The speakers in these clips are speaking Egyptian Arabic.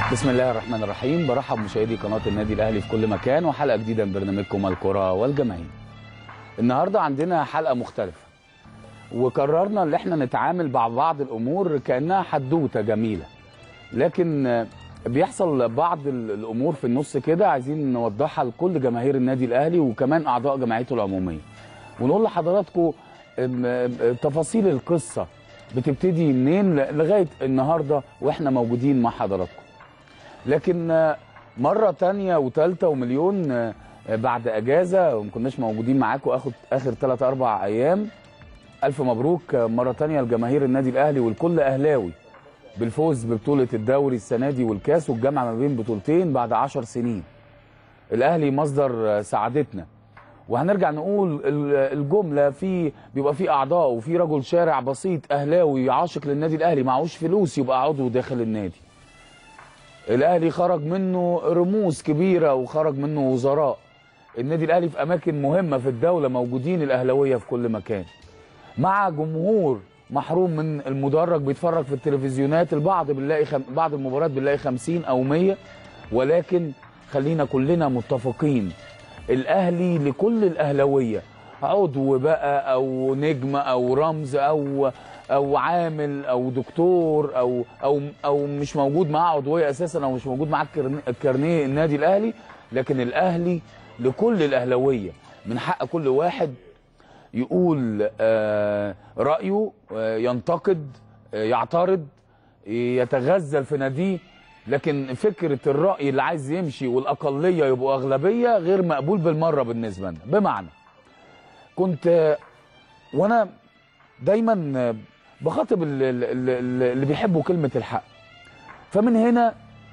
بسم الله الرحمن الرحيم برحب مشاهدي قناه النادي الاهلي في كل مكان وحلقه جديده من برنامجكم الكره والجماهير. النهارده عندنا حلقه مختلفه وقررنا ان احنا نتعامل مع بعض الامور كانها حدوته جميله. لكن آه، بيحصل بعض ال- الامور في النص كده عايزين نوضحها لكل جماهير النادي الاهلي وكمان اعضاء جمعيته العموميه. ونقول لحضراتكم آم، آم، تفاصيل القصه بتبتدي منين ل- لغايه النهارده واحنا موجودين مع حضراتكم. لكن آه، مرة تانية وتالتة ومليون آه، بعد أجازة وما كناش موجودين معاكم آخد آخر تلات أربع أيام ألف مبروك آه، مرة تانية لجماهير النادي الأهلي والكل أهلاوي بالفوز ببطولة الدوري السنة دي والكاس والجمع ما بين بطولتين بعد عشر سنين الأهلي مصدر آه، سعادتنا وهنرجع نقول ال- الجملة في بيبقى في أعضاء وفي رجل شارع بسيط أهلاوي عاشق للنادي الأهلي معهوش فلوس يبقى عضو داخل النادي الاهلي خرج منه رموز كبيره وخرج منه وزراء النادي الاهلي في اماكن مهمه في الدوله موجودين الاهلاويه في كل مكان مع جمهور محروم من المدرج بيتفرج في التلفزيونات البعض بنلاقي خم... بعض المباريات بنلاقي 50 او 100 ولكن خلينا كلنا متفقين الاهلي لكل الاهلاويه عضو بقى او نجم او رمز او او عامل او دكتور او او او مش موجود معاه عضويه اساسا او مش موجود معاه الكرن- الكارنيه النادي الاهلي لكن الاهلي لكل الاهلاويه من حق كل واحد يقول آه، رايه آه، ينتقد آه، يعترض يتغزل في ناديه لكن فكره الراي اللي عايز يمشي والاقليه يبقوا اغلبيه غير مقبول بالمره بالنسبه لنا بمعنى كنت آه، وانا دايما آه، بخاطب ال- ال- ال- اللي بيحبوا كلمه الحق فمن هنا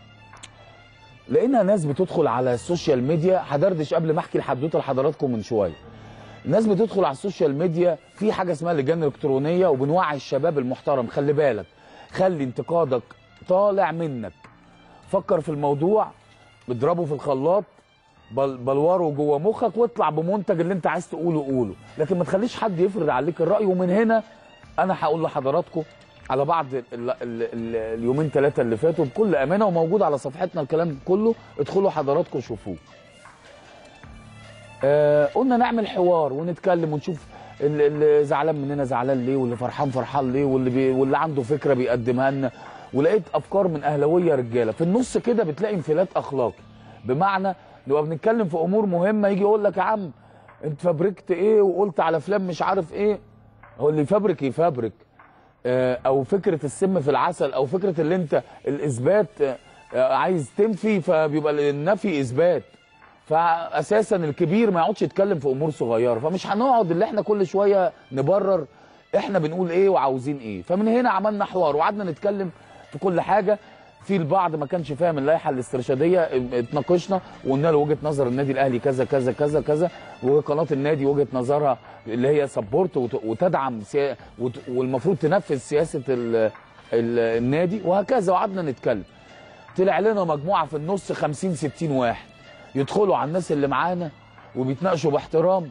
لقينا ناس بتدخل على السوشيال ميديا هدردش قبل ما احكي الحدوته لحضراتكم من شويه الناس بتدخل على السوشيال ميديا في حاجه اسمها لجان الكترونيه وبنوعي الشباب المحترم خلي بالك خلي انتقادك طالع منك فكر في الموضوع اضربه في الخلاط بل بلوره جوه مخك واطلع بمنتج اللي انت عايز تقوله قوله لكن ما تخليش حد يفرض عليك الراي ومن هنا انا هقول لحضراتكم على بعض ال ال ال ال اليومين ثلاثه اللي فاتوا بكل امانه وموجود على صفحتنا الكلام كله ادخلوا حضراتكم شوفوه آه قلنا نعمل حوار ونتكلم ونشوف اللي- اللي زعلان مننا زعلان ليه واللي فرحان فرحان ليه واللي بي واللي عنده فكره بيقدمها لنا ولقيت افكار من اهلاويه رجاله في النص كده بتلاقي انفلات اخلاقي بمعنى نبقى بنتكلم في امور مهمه يجي يقول لك يا عم انت فبركت ايه وقلت على فلان مش عارف ايه هو اللي يفبرك يفبرك آه، او فكره السم في العسل او فكره اللي انت الاثبات آه، آه، عايز تنفي فبيبقى النفي اثبات فاساسا الكبير ما يقعدش يتكلم في امور صغيره فمش هنقعد اللي احنا كل شويه نبرر احنا بنقول ايه وعاوزين ايه فمن هنا عملنا حوار وقعدنا نتكلم في كل حاجه في البعض ما كانش فاهم اللائحه الاسترشاديه اتناقشنا وقلنا له وجهه نظر النادي الاهلي كذا كذا كذا كذا وقناه النادي وجهه نظرها اللي هي سبورت وت- وتدعم سيا... وت- والمفروض تنفذ سياسه ال... ال... النادي وهكذا وقعدنا نتكلم طلع لنا مجموعه في النص 50 60 واحد يدخلوا على الناس اللي معانا وبيتناقشوا باحترام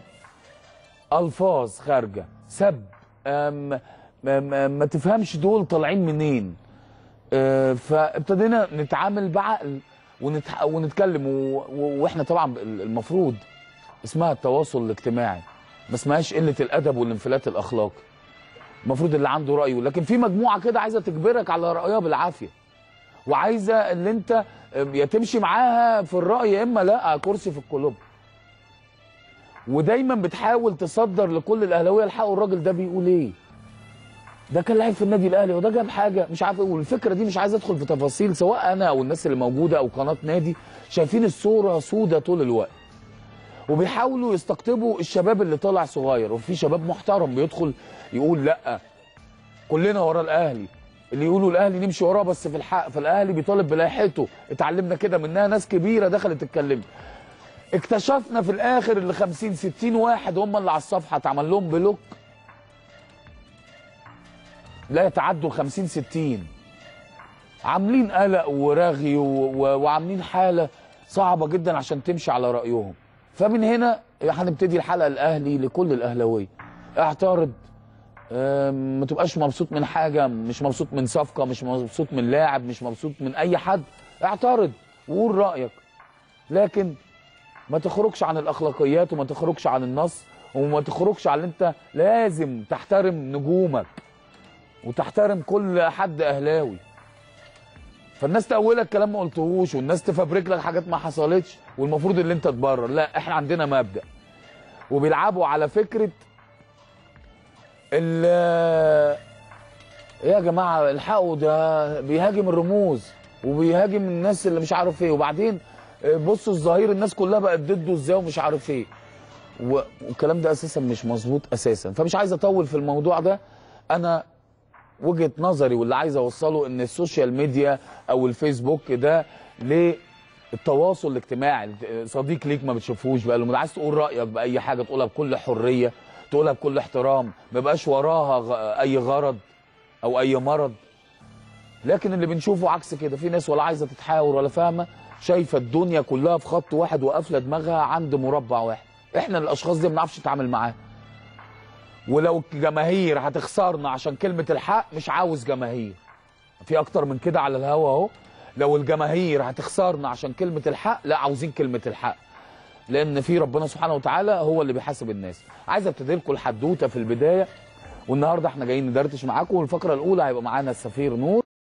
الفاظ خارجه سب أم ما, ما تفهمش دول طالعين منين آه، فابتدينا نتعامل بعقل ونتح... ونتكلم و... و... واحنا طبعا المفروض اسمها التواصل الاجتماعي ما اسمهاش قله الادب والانفلات الاخلاقي المفروض اللي عنده رايه لكن في مجموعه كده عايزه تجبرك على رايها بالعافيه وعايزه اللي انت يا تمشي معاها في الراي يا اما لا كرسي في الكلوب ودايما بتحاول تصدر لكل الاهلاويه الحق الراجل ده بيقول ايه ده كان لعيب في النادي الاهلي وده جاب حاجه مش عارف ايه والفكره دي مش عايز ادخل في تفاصيل سواء انا او الناس اللي موجوده او قناه نادي شايفين الصوره سودة طول الوقت وبيحاولوا يستقطبوا الشباب اللي طالع صغير وفي شباب محترم بيدخل يقول لا كلنا ورا الاهلي اللي يقولوا الاهلي نمشي وراه بس في الحق فالاهلي بيطالب بلائحته اتعلمنا كده منها ناس كبيره دخلت اتكلمت اكتشفنا في الاخر اللي 50 60 واحد هم اللي على الصفحه اتعمل لهم بلوك لا يتعدوا 50 60 عاملين قلق ورغي و... و... وعاملين حاله صعبه جدا عشان تمشي على رايهم فمن هنا هنبتدي الحلقه الاهلي لكل الاهلاويه اعترض آم، ما تبقاش مبسوط من حاجه مش مبسوط من صفقه مش مبسوط من لاعب مش مبسوط من اي حد اعترض وقول رايك لكن ما تخرجش عن الاخلاقيات وما تخرجش عن النص وما تخرجش عن اللي انت لازم تحترم نجومك وتحترم كل حد اهلاوي فالناس تأولك كلام ما قلتهوش والناس تفبرك لك حاجات ما حصلتش والمفروض اللي انت تبرر لا احنا عندنا مبدأ وبيلعبوا على فكرة ال ايه يا جماعة الحقوا ده بيهاجم الرموز وبيهاجم الناس اللي مش عارف ايه وبعدين بصوا الظهير الناس كلها بقت ضده ازاي ومش عارف ايه و- والكلام ده اساسا مش مظبوط اساسا فمش عايز اطول في الموضوع ده انا وجهه نظري واللي عايز اوصله ان السوشيال ميديا او الفيسبوك ده للتواصل الاجتماعي صديق ليك ما بتشوفوش بقى لما عايز تقول رايك باي حاجه تقولها بكل حريه تقولها بكل احترام ما يبقاش وراها غ- اي غرض او اي مرض لكن اللي بنشوفه عكس كده في ناس ولا عايزه تتحاور ولا فاهمه شايفه الدنيا كلها في خط واحد وقافله دماغها عند مربع واحد احنا الاشخاص دي ما بنعرفش نتعامل معاها ولو الجماهير هتخسرنا عشان كلمه الحق مش عاوز جماهير في اكتر من كده على الهوا اهو لو الجماهير هتخسرنا عشان كلمه الحق لا عاوزين كلمه الحق لان في ربنا سبحانه وتعالى هو اللي بيحاسب الناس عايز ابتدي لكم الحدوته في البدايه والنهارده احنا جايين ندردش معاكم والفقره الاولى هيبقى معانا السفير نور